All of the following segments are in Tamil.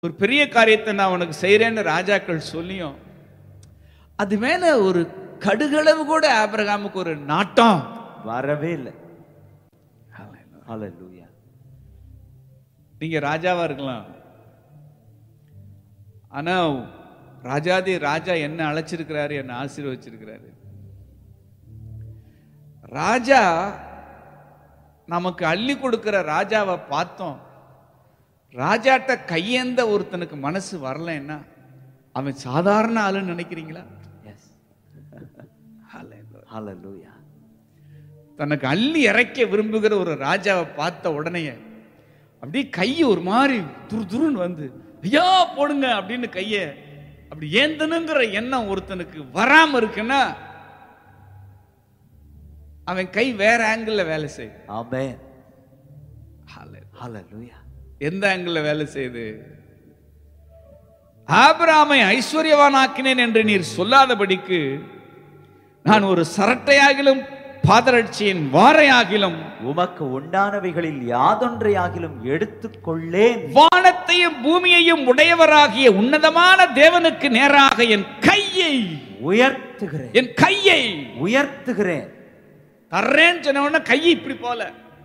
ஒரு பெரிய காரியத்தை நான் உனக்கு செய்றேன்னு ராஜாக்கள் சொல்லியும் அது மேல ஒரு கடுகளவு கூட ஆபிரகாமுக்கு ஒரு நாட்டம் வரவே இல்லை ஹalleluya நீங்க ராஜாவா இருக்கலாம் ஆனா ராஜாதி ராஜா என்ன அழைச்சிருக்கிறாரு என்ன ஆசீர்வச்சிருக்கிறாரு ராஜா நமக்கு அள்ளி கொடுக்கிற ராஜாவை பார்த்தோம் ராஜாட்ட கையேந்த ஒருத்தனுக்கு மனசு வரலைன்னா அவன் சாதாரண ஆளுன்னு நினைக்கிறீங்களா எஸ் ஹalleluya தனக்கு அள்ளி இறைக்க விரும்புகிற ஒரு ராஜாவை பார்த்த உடனே அப்படியே கை ஒரு மாதிரி துரு துருன்னு வந்து ஐயா போடுங்க அப்படின்னு கைய அப்படி ஏந்தனுங்கிற எண்ணம் ஒருத்தனுக்கு வராம இருக்குன்னா அவன் கை வேற ஆங்கிள் வேலை செய்யுது ஆமென் Hallelujah. ஹalleluya எந்த ஆங்கிள் வேலை செய்யுது ஆபிராமை ஐஸ்வர்யவானாக்கினேன் என்று நீர் சொல்லாதபடிக்கு நான் ஒரு சரட்டையாகிலும் பாதரட்சியின் வாரையாகிலும் உமக்கு உண்டானவைகளில் யாதொன்றையாகிலும் எடுத்துக்கொள்ளேன் வானத்தையும் பூமியையும் உடையவராகிய உன்னதமான தேவனுக்கு நேராக என் கையை உயர்த்துகிறேன் என் கையை உயர்த்துகிறேன் தர்றேன்னு சொன்ன உடனே கையை இப்படி போல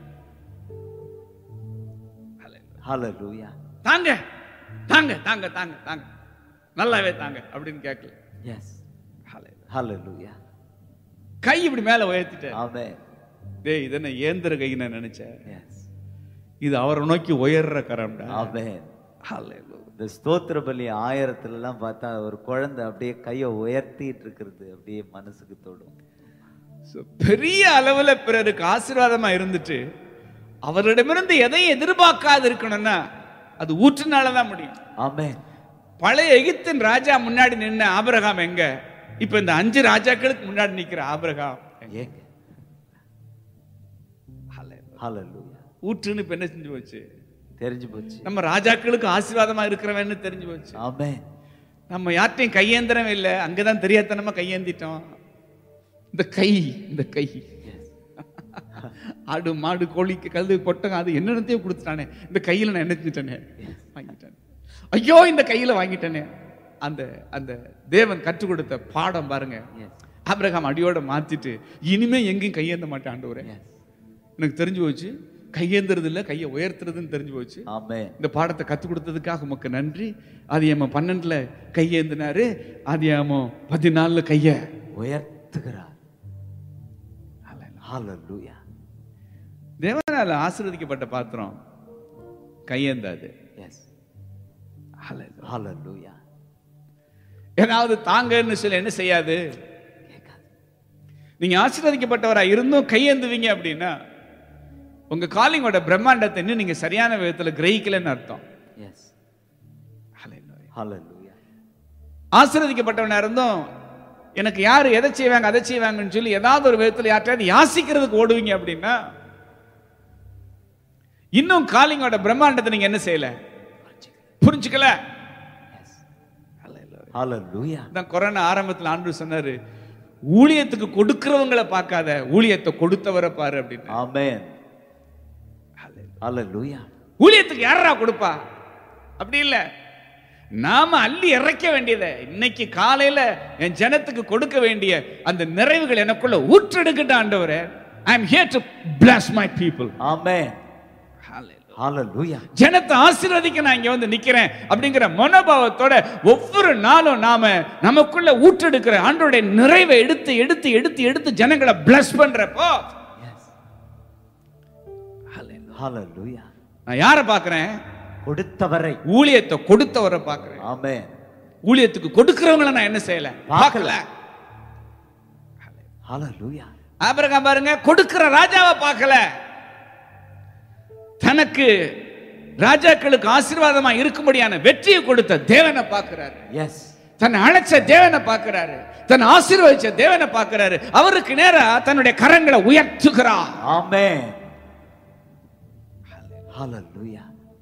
ஹalleluya தாங்க தாங்க தாங்க தாங்க தாங்க நல்லாவே தாங்க அப்படின்னு கேட்கல எஸ் ஹalleluya கை இப்படி மேல உயர்த்திட்டேன் ஆமென் டேய் இது என்ன ஏந்திர கை நான் நினைச்சேன் எஸ் இது அவரை நோக்கி உயர்ற கரம்டா ஆமென் Hallelujah. இந்த ஸ்தோத்திர பலி ஆயிரத்துல எல்லாம் பார்த்தா ஒரு குழந்தை அப்படியே கையை உயர்த்திட்டு இருக்கிறது அப்படியே மனசுக்கு தொடும் So, பெரிய அளவுல பிறருக்கு ஆசீர்வாதமா இருந்துட்டு அவரிடமிருந்து எதையும் எதிர்பார்க்காது இருக்கணும்னா அது ஊற்றுனால தான் முடியும் ஆமென் பழைய எகிப்தின் ராஜா முன்னாடி நின்ன ஆபிரகாம் எங்க இப்ப இந்த அஞ்சு ராஜாக்களுக்கு முன்னாடி நிக்கிற ஆபிரகாம் எங்க? ஏங்க ஹalleluya ஊற்றுன்னு இப்ப என்ன செஞ்சு போச்சு தெரிஞ்சு போச்சு நம்ம ராஜாக்களுக்கு ஆசீர்வாதமா இருக்கிறவன்னு தெரிஞ்சு போச்சு ஆமென் நம்ம யார்ட்டையும் கையேந்திரம் இல்லை அங்கதான் தெரியாதனமா கையேந்திட்டோம் இந்த கை இந்த கை ஆடு மாடு கோழிக்கு கழுது கொட்டகம் அது என்னென்னத்தையும் கொடுத்துட்டானே இந்த கையில நான் என்ன செஞ்சிட்டேனே வாங்கிட்டேன் ஐயோ இந்த கையில வாங்கிட்டேனே அந்த அந்த தேவன் கற்றுக் கொடுத்த பாடம் பாருங்க எஸ் ஆபிரகாம் அடியோட மாத்திட்டு இனிமே எங்கேயும் கையேந்த மாட்டேன் ஆண்டவரே எஸ் எனக்கு தெரிஞ்சு போச்சு கையேந்துறது இல்ல கையை உயர்த்துறதுன்னு தெரிஞ்சு போச்சு ஆமென் இந்த பாடத்தை கற்றுக் கொடுத்ததுக்காக உமக்கு நன்றி ஆதியாம பன்னெண்டுல கையேந்தினாரு ஆதியாமோ பதினாலுல கைய உயர்த்துகிறார் ஹalleluya தேவனால ஆசீர்வதிக்கப்பட்ட பாத்திரம் கையேந்தாது எஸ் ஹalleluya ஏதாவது தாங்கன்னு சொல்லி என்ன செய்யாது கேட்காது நீங்க ஆசீர்வதிக்கப்பட்டவரா இருந்தும் கையேந்துவீங்க அப்படின்னா உங்க காலிங்கோட பிரம்மாண்டத்தை இன்னும் நீங்க சரியான விதத்துல கிரகிக்கலன்னு அர்த்தம் எஸ் ஹalleluya ஆசீர்வதிக்கப்பட்டவனா இருந்தும் எனக்கு யாரு எதை செய்வாங்க அதை செய்வாங்கன்னு சொல்லி ஏதாவது ஒரு விதத்துல யார்ட்டையாவது யாசிக்கிறதுக்கு ஓடுவீங்க அப்படின்னா இன்னும் காலிங்கோட பிரம்மாண்டத்தை நீங்க என்ன செய்யல புரிஞ்சுக்கல ஹalleluya தான் கொரோனா ஆரம்பத்துல ஆண்டு சொன்னாரு ஊழியத்துக்கு கொடுக்கிறவங்கள பார்க்காத ஊழியத்தை கொடுத்தவரை பாரு அப்படின்னு ஆமென் ஹalleluya ஊழியத்துக்கு யாரா கொடுப்பா அப்படி இல்ல நாம அள்ளி இறைக்க வேண்டியதை இன்னைக்கு காலையில என் ஜனத்துக்கு கொடுக்க வேண்டிய அந்த நிறைவுகள் எனக்குள்ள ஊற்றெடுக்கட்ட ஆண்டவரே I am here to bless my people amen ஹalleluya ஜனத்தை ஆசீர்வதிக்க நான் இங்க வந்து நிக்கிறேன் அப்படிங்கிற மனோபாவத்தோட ஒவ்வொரு நாளும் நாம நமக்குள்ள ஊற்றெடுக்கிற ஆண்டோடைய நிறைவை எடுத்து எடுத்து எடுத்து எடுத்து ஜனங்களை பிளஸ் பண்றப்போ ஹalleluya நான் யாரை பார்க்கிறேன் கொடுத்தவரை ஊழியத்தை கொடுத்தவரை பார்க்கிறேன் ஆமென் ஊழியத்துக்கு கொடுக்கிறவங்கள நான் என்ன செய்யல பார்க்கல ஹalleluya ஆபிரகாம் பாருங்க கொடுக்கிற ராஜாவை பார்க்கல தனக்கு ராஜாக்களுக்கு ஆசீர்வாதமா இருக்கும்படியான வெற்றியை கொடுத்த தேவனை பார்க்கிறாரு எஸ் தன்னை அழைச்ச தேவனை பார்க்கிறாரு தன்னை ஆசீர்வதிச்ச தேவனை பார்க்கிறாரு அவருக்கு நேரா தன்னுடைய கரங்களை உயர்த்துகிறார் ஆமென் ஹalleluya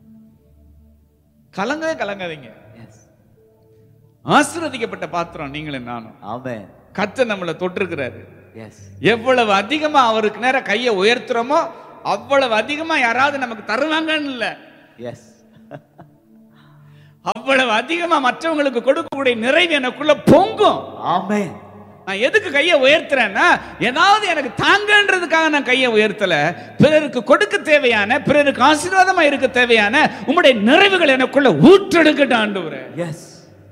கலங்கவே கலங்காதீங்க எஸ் ஆசீர்வதிக்கப்பட்ட பாத்திரம் நீங்களும் நானும் ஆமென் கத்த நம்மளை தொட்டிருக்கிறாரு எஸ் எவ்வளவு அதிகமா அவருக்கு நேரம் கையை உயர்த்துறோமோ அவ்வளவு அதிகமா யாராவது நமக்கு தருவாங்கன்னு இல்ல எஸ் அவ்வளவு அதிகமா மற்றவங்களுக்கு கொடுக்கக்கூடிய நிறைவு எனக்குள்ள பொங்கும் ஆமென் நான் எதுக்கு கையை உயர்த்துறேன்னா ஏதாவது எனக்கு தாங்கன்றதுக்காக நான் கையை உயர்த்தல பிறருக்கு கொடுக்க தேவையான பிறருக்கு ஆசீர்வாதமா இருக்க தேவையான உம்முடைய நிறைவுகள் எனக்குள்ள ஊற்றெடுக்கட்டும் ஆண்டவரே எஸ்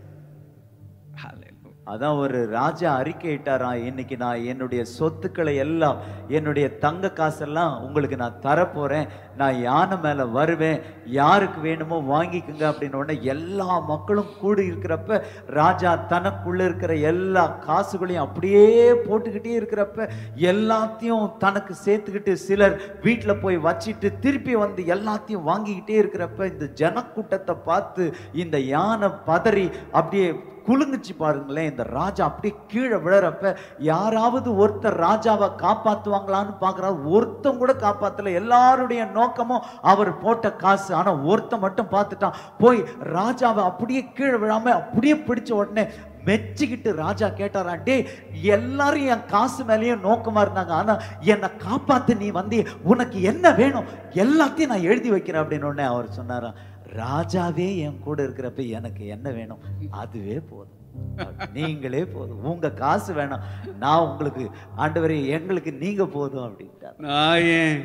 அதான் ஒரு ராஜா அறிக்கையிட்டாராம் இன்னைக்கு நான் என்னுடைய சொத்துக்களை எல்லாம் என்னுடைய தங்க காசெல்லாம் உங்களுக்கு நான் தரப்போறேன் நான் யானை மேல வருவேன் யாருக்கு வேணுமோ வாங்கிக்குங்க அப்படின்னு உடனே எல்லா மக்களும் கூடி இருக்கிறப்ப ராஜா தனக்குள்ள இருக்கிற எல்லா காசுகளையும் அப்படியே போட்டுக்கிட்டே இருக்கிறப்ப எல்லாத்தையும் தனக்கு சேர்த்துக்கிட்டு சிலர் வீட்டில் போய் வச்சிட்டு திருப்பி வந்து எல்லாத்தையும் வாங்கிக்கிட்டே இருக்கிறப்ப இந்த ஜனக்கூட்டத்தை பார்த்து இந்த யானை பதறி அப்படியே குலுங்குச்சு பாருங்களேன் இந்த ராஜா அப்படியே கீழே விழறப்ப யாராவது ஒருத்தர் ராஜாவை காப்பாத்துவாங்களான்னு பார்க்கறாரு ஒருத்தன் கூட காப்பாத்தல எல்லாருடைய நோக்கமும் அவர் போட்ட காசு ஆனா ஒருத்தன் மட்டும் பார்த்துட்டான் போய் ராஜாவை அப்படியே கீழே விழாம அப்படியே பிடிச்ச உடனே மெச்சிக்கிட்டு ராஜா கேட்டாரா டேய் எல்லாரும் என் காசு மேலேயும் நோக்கமா இருந்தாங்க ஆனா என்னை காப்பாத்து நீ வந்து உனக்கு என்ன வேணும் எல்லாத்தையும் நான் எழுதி வைக்கிறேன் அப்படின்னு உடனே அவர் சொன்னாராம் ராஜாவே என் கூட இருக்கிறப்ப எனக்கு என்ன வேணும் அதுவே போதும் நீங்களே போதும் உங்க காசு வேணாம் நான் உங்களுக்கு ஆண்டவரே எங்களுக்கு நீங்க போதும் அப்படின்ட்டார் நான் ஏன்